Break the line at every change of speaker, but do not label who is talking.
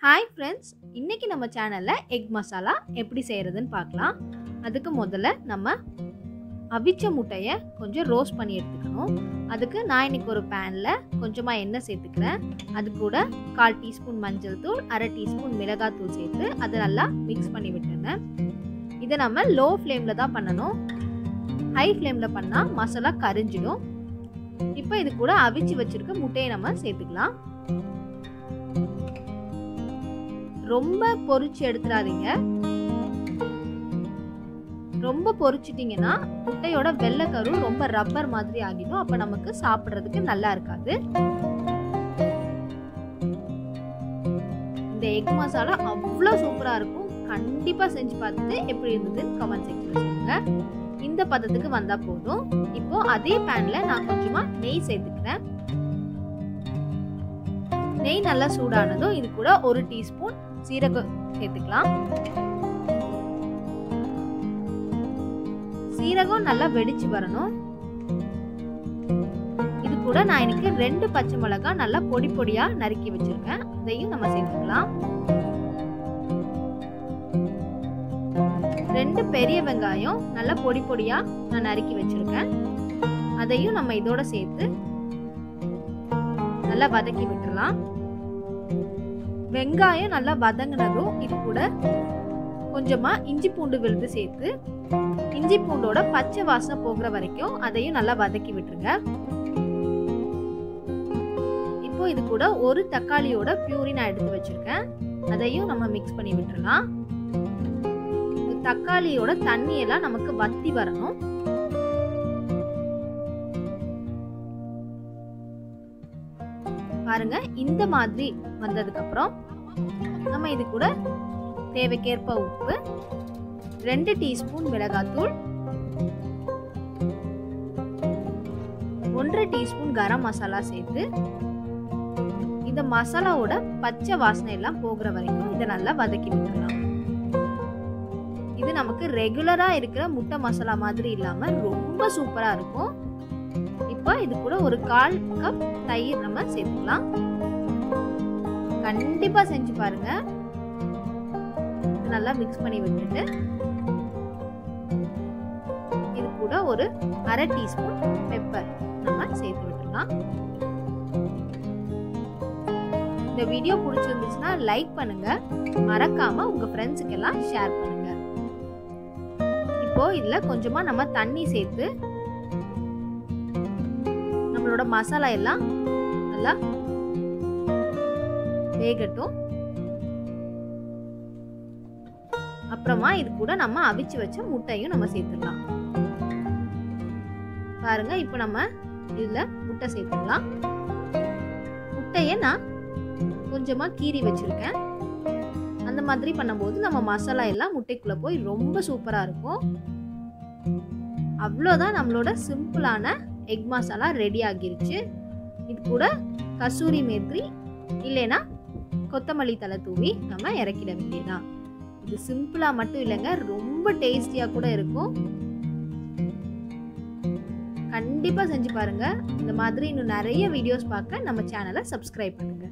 hi friends இன்னைக்கு நம்ம சேனலில் எக் மசாலா எப்படி செய்கிறதுன்னு பார்க்கலாம் அதுக்கு முதல்ல நம்ம அவிச்ச முட்டையை கொஞ்சம் ரோஸ்ட் பண்ணி எடுத்துக்கணும் அதுக்கு நான் இன்னைக்கு ஒரு பேனில் கொஞ்சமாக எண்ணெய் சேர்த்துக்கிறேன் அது கூட கால் டீஸ்பூன் மஞ்சள் தூள் அரை டீஸ்பூன் மிளகாத்தூள் சேர்த்து அதை நல்லா மிக்ஸ் பண்ணி விட்டுருங்க இதை நம்ம லோ ஃப்ளேமில் தான் பண்ணணும் ஹை ஃப்ளேமில் பண்ணால் மசாலா கரிஞ்சிடும் இப்போ இது கூட அவிச்சு வச்சிருக்க முட்டையை நம்ம சேர்த்துக்கலாம் ரொம்ப பொரிச்சு எடுத்துடாதீங்க ரொம்ப பொரிச்சிட்டிங்கன்னா முட்டையோட வெள்ளைக்கரு ரொம்ப ரப்பர் மாதிரி ஆகிடும் அப்ப நமக்கு சாப்பிட்றதுக்கு நல்லா இருக்காது இந்த எக் மசாலா அவ்வளோ சூப்பராக இருக்கும் கண்டிப்பாக செஞ்சு பார்த்துட்டு எப்படி இருந்ததுன்னு கமெண்ட் செக்ஷனில் சொல்லுங்க இந்த பதத்துக்கு வந்தால் போதும் இப்போ அதே பேனில் நான் கொஞ்சமாக நெய் சேர்த்துக்கிறேன் நெய் நல்லா சூடானதும் இது கூட ஒரு டீஸ்பூன் சீரகம் சேர்த்துக்கலாம் சீரகம் நல்லா வெடிச்சு வரணும் இது கூட நான் இன்னைக்கு ரெண்டு பச்சை மிளகாய் நல்லா பொடி பொடியா நறுக்கி வச்சிருக்கேன் அதையும் நம்ம சேர்த்துக்கலாம் ரெண்டு பெரிய வெங்காயம் நல்லா பொடி பொடியா நான் நறுக்கி வச்சிருக்கேன் அதையும் நம்ம இதோட சேர்த்து நல்லா வதக்கி விட்டுறலாம் வெங்காயம் நல்லா வதங்கினதும் இது கூட கொஞ்சமா இஞ்சி பூண்டு விழுது சேர்த்து இஞ்சி பூண்டோட பச்சை வாசனை போகிற வரைக்கும் அதையும் நல்லா வதக்கி விட்டுருங்க இப்போ இது கூட ஒரு தக்காளியோட பியூரி நான் எடுத்து வச்சிருக்கேன் அதையும் நம்ம மிக்ஸ் பண்ணி விட்டுறலாம் தக்காளியோட தண்ணியெல்லாம் நமக்கு வத்தி வரணும் பாருங்க இந்த மாதிரி வந்ததுக்கு அப்புறம் நம்ம இது கூட தேவைக்கேற்ப உப்பு ரெண்டு டீஸ்பூன் மிளகாத்தூள் ஒன்றரை டீஸ்பூன் கரம் மசாலா சேர்த்து இந்த மசாலாவோட பச்சை வாசனை எல்லாம் போகிற வரைக்கும் இதை நல்லா வதக்கி விட்டுடலாம் இது நமக்கு ரெகுலரா இருக்கிற முட்டை மசாலா மாதிரி இல்லாம ரொம்ப சூப்பரா இருக்கும் இப்போ இது கூட ஒரு கால் கப் தயிர் நம்ம சேர்த்துக்கலாம் கண்டிப்பா செஞ்சு பாருங்க நல்லா மிக்ஸ் பண்ணி விட்டுட்டு இது கூட ஒரு அரை டீஸ்பூன் பெப்பர் நம்ம சேர்த்து விட்டுடலாம் இந்த வீடியோ பிடிச்சிருந்துச்சுன்னா லைக் பண்ணுங்க மறக்காம உங்க ஃப்ரெண்ட்ஸுக்கு எல்லாம் ஷேர் பண்ணுங்க இப்போ இதுல கொஞ்சமா நம்ம தண்ணி சேர்த்து நம்மளோட மசாலா எல்லாம் நல்லா வேகட்டும் அப்புறமா இது கூட நம்ம அவிச்சு வச்ச முட்டையும் நம்ம சேர்த்துக்கலாம் பாருங்க இப்போ நம்ம இதுல முட்டை சேர்த்துக்கலாம் முட்டைய நான் கொஞ்சமா கீறி வச்சிருக்கேன் அந்த மாதிரி பண்ணும்போது நம்ம மசாலா எல்லாம் முட்டைக்குள்ள போய் ரொம்ப சூப்பரா இருக்கும் அவ்வளோதான் நம்மளோட சிம்பிளான எக் மசாலா ரெடி ஆகிருச்சு இது கூட கசூரி மேத்ரி இல்லைன்னா கொத்தமல்லி தலை தூவி நம்ம இறக்கிட வேண்டியதான் இது சிம்பிளா மட்டும் இல்லைங்க ரொம்ப டேஸ்டியா கூட இருக்கும் கண்டிப்பா செஞ்சு பாருங்க இந்த மாதிரி இன்னும் நிறைய வீடியோஸ் பார்க்க நம்ம சேனலை சப்ஸ்கிரைப் பண்ணுங்க